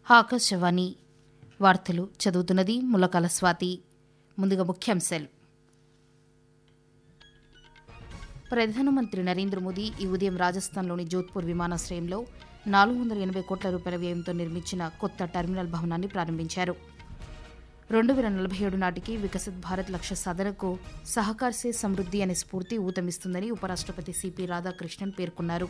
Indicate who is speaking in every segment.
Speaker 1: ఆకాశవాణి వార్తలు చదువుతున్నది ములకాల స్వాతి ముందుగా ముఖ్యాంశాలు ప్రధానమంత్రి నరేంద్ర మోదీ ఈ ఉదయం రాజస్థాన్లోని జోధ్పూర్ విమానాశ్రయంలో నాలుగు వందల ఎనభై కోట్ల రూపాయల వ్యయంతో నిర్మించిన కొత్త టెర్మినల్ భవనాన్ని ప్రారంభించారు రెండు వేల నలభై ఏడు నాటికి వికసిత్ భారత్ లక్ష్య సాధనకు సహకార్సే సమృద్ధి అనే స్ఫూర్తి ఊతమిస్తుందని ఉపరాష్ట్రపతి సిపి రాధాకృష్ణన్ పేర్కొన్నారు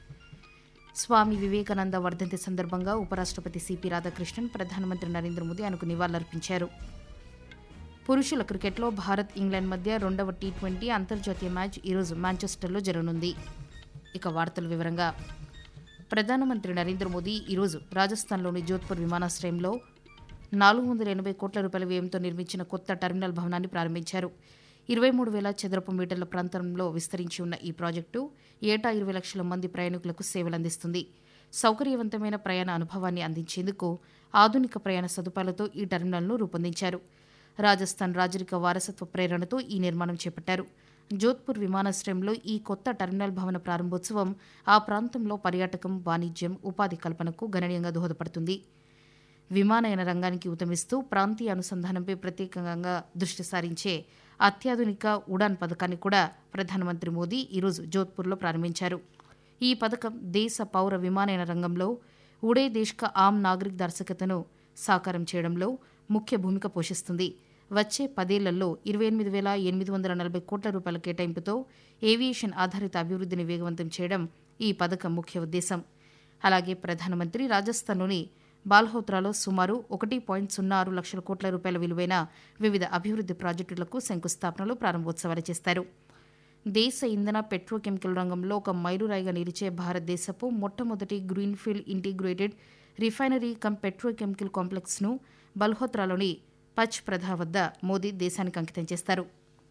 Speaker 1: స్వామి వివేకానంద వర్ధంతి సందర్భంగా ఉపరాష్ట్రపతి సిపి రాధాకృష్ణన్ ప్రధానమంత్రి నరేంద్ర మోదీ ఆయనకు నివాళులర్పించారు పురుషుల క్రికెట్లో భారత్ ఇంగ్లాండ్ మధ్య రెండవ టీ ట్వంటీ అంతర్జాతీయ మ్యాచ్ ఈరోజు మాంచెస్టర్లో జరగనుంది ఇక వార్తల వివరంగా ప్రధానమంత్రి నరేంద్ర మోదీ ఈరోజు రాజస్థాన్లోని జోధ్పూర్ విమానాశ్రయంలో నాలుగు వందల ఎనభై కోట్ల రూపాయల వ్యయంతో నిర్మించిన కొత్త టెర్మినల్ భవనాన్ని ప్రారంభించారు ఇరవై మూడు వేల చదరపు మీటర్ల ప్రాంతంలో విస్తరించి ఉన్న ఈ ప్రాజెక్టు ఏటా ఇరవై లక్షల మంది ప్రయాణికులకు సేవలందిస్తుంది సౌకర్యవంతమైన ప్రయాణ అనుభవాన్ని అందించేందుకు ఆధునిక ప్రయాణ సదుపాయాలతో ఈ టెర్మినల్ను రూపొందించారు రాజస్థాన్ రాజరిక వారసత్వ ప్రేరణతో ఈ నిర్మాణం చేపట్టారు జోధ్పూర్ విమానాశ్రయంలో ఈ కొత్త టెర్మినల్ భవన ప్రారంభోత్సవం ఆ ప్రాంతంలో పర్యాటకం వాణిజ్యం ఉపాధి కల్పనకు గణనీయంగా దోహదపడుతుంది విమానయాన రంగానికి ఉతమిస్తూ ప్రాంతీయ అనుసంధానంపై ప్రత్యేకంగా దృష్టి సారించే అత్యాధునిక ఉడాన్ పథకాన్ని కూడా ప్రధానమంత్రి మోదీ ఈరోజు జోధ్పూర్లో ప్రారంభించారు ఈ పథకం దేశ పౌర విమానయాన రంగంలో ఉడే దేశ్ కా ఆమ్ నాగరిక్ దర్శకతను సాకారం చేయడంలో ముఖ్య భూమిక పోషిస్తుంది వచ్చే పదేళ్లలో ఇరవై ఎనిమిది వేల ఎనిమిది వందల నలభై కోట్ల రూపాయల కేటాయింపుతో ఏవియేషన్ ఆధారిత అభివృద్ధిని వేగవంతం చేయడం ఈ పథకం ముఖ్య ఉద్దేశం అలాగే ప్రధానమంత్రి రాజస్థాన్లోని బాల్హోత్రాలో సుమారు ఒకటి పాయింట్ సున్నా ఆరు లక్షల కోట్ల రూపాయల విలువైన వివిధ అభివృద్ది ప్రాజెక్టులకు శంకుస్థాపనలు ప్రారంభోత్సవాలు చేస్తారు దేశ ఇంధన పెట్రోకెమికల్ రంగంలో ఒక మైలురాయిగా నిలిచే భారతదేశపు మొట్టమొదటి greenfield integrated refinery cum petrochemical కాంప్లెక్స్ను బల్హోత్రాలోని పచ్ ప్రధా వద్ద మోదీ దేశానికి అంకితం చేస్తారు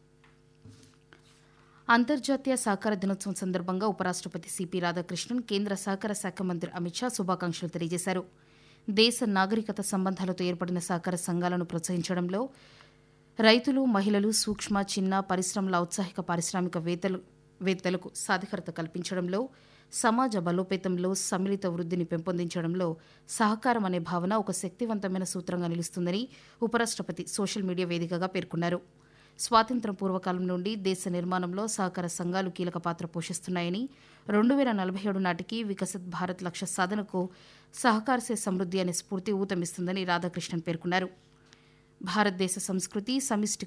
Speaker 1: అంతర్జాతీయ సహకార దినోత్సవం సందర్భంగా ఉపరాష్ట్రపతి సిపి రాధాకృష్ణన్ కేంద్ర సహకార శాఖ మంత్రి అమిత్ షా శుభాకాంక్షలు తెలియజేశారు దేశ నాగరికత సంబంధాలతో ఏర్పడిన సహకార సంఘాలను ప్రోత్సహించడంలో రైతులు మహిళలు సూక్ష్మ చిన్న పరిశ్రమల ఔత్సాహిక పారిశ్రామిక వేత్తలు వేత్తలకు సాధికారత కల్పించడంలో సమాజ బలోపేతంలో సమ్మిళిత వృద్ధిని పెంపొందించడంలో సహకారం అనే భావన ఒక శక్తివంతమైన సూత్రంగా నిలుస్తుందని ఉపరాష్ట్రపతి సోషల్ మీడియా వేదికగా పేర్కొన్నారు స్వాతంత్ర్యం పూర్వకాలం నుండి దేశ నిర్మాణంలో సహకార సంఘాలు కీలక పాత్ర పోషిస్తున్నాయని రెండు వేల నలభై ఏడు నాటికి వికసిత్ భారత్ లక్ష్య సాధనకు సహకారసే సమృద్ధి అనే స్ఫూర్తి ఊతమిస్తుందని రాధాకృష్ణన్ పేర్కొన్నారు భారతదేశ సంస్కృతి సమిష్టి